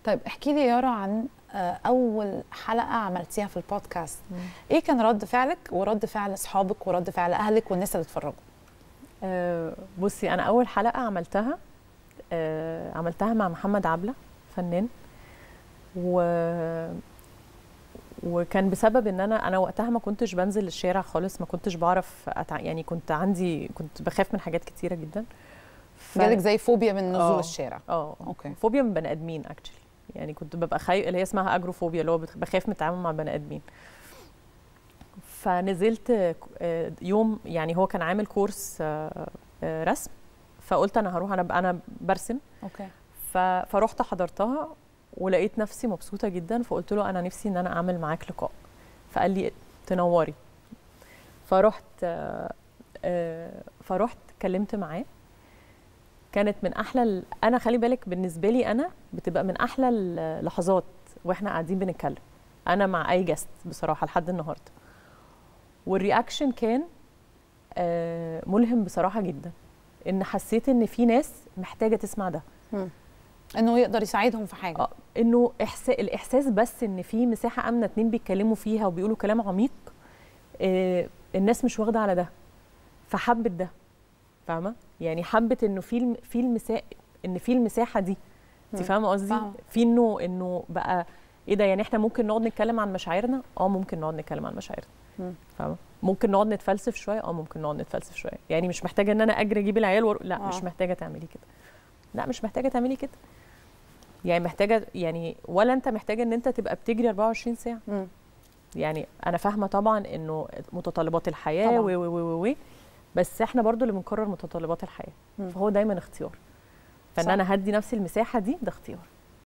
طيب احكي لي يارا عن آه، اول حلقه عملتيها في البودكاست ايه كان رد فعلك ورد فعل اصحابك ورد فعل اهلك والناس اللي اتفرجوا آه، بصي انا اول حلقه عملتها آه، عملتها مع محمد عبله فنان و وكان بسبب ان انا انا وقتها ما كنتش بنزل الشارع خالص ما كنتش بعرف أتع... يعني كنت عندي كنت بخاف من حاجات كتيره جدا ف... جالك زي فوبيا من نزول آه. الشارع اه اوكي فوبيا من بني ادمين اكشلي يعني كنت ببقى خايف اللي هي اسمها اجروفوبيا اللي هو بت- بخاف من التعامل مع بني ادمين فنزلت آه، يوم يعني هو كان عامل كورس آه، آه، رسم فقلت انا هروح انا ب- انا برسم اوكي ف- فرحت حضرتها ولقيت نفسي مبسوطه جدا فقلت له انا نفسي ان انا اعمل معاك لقاء فقال لي تنوري فرحت آه، آه، فرحت اتكلمت معاه كانت من احلى ال- انا خلي بالك بالنسبه لي انا بتبقى من احلى اللحظات واحنا قاعدين بنتكلم انا مع اي جست بصراحه لحد النهارده والرياكشن كان آه، ملهم بصراحه جدا ان حسيت ان في ناس محتاجه تسمع ده انه يقدر يساعدهم في حاجه اه انه إحساس الاحساس بس ان في مساحه امنه اتنين بيتكلموا فيها وبيقولوا كلام عميق آه الناس مش واخده على ده فحبت ده فاهمه يعني حبت انه في الم- في المسا ان في المساحه دي انت مم. فاهمه قصدي فاهمة. في انه انه بقى ايه ده يعني احنا ممكن نقعد نتكلم عن مشاعرنا اه ممكن نقعد نتكلم عن مشاعرنا مم. فاهمه ممكن نقعد نتفلسف شويه اه ممكن نقعد نتفلسف شويه يعني مش محتاجه ان انا اجري اجيب العيال ور... لا آه. مش محتاجه تعملي كده لا مش محتاجه تعملي كده يعني محتاجه يعني ولا انت محتاجه ان انت تبقى بتجري 24 ساعه مم. يعني انا فاهمه طبعا انه متطلبات الحياه طبعاً. و و و و بس احنا برضو اللي بنقرر متطلبات الحياه مم. فهو دايما اختيار فان صح. انا هدي نفسي المساحه دي ده اختيار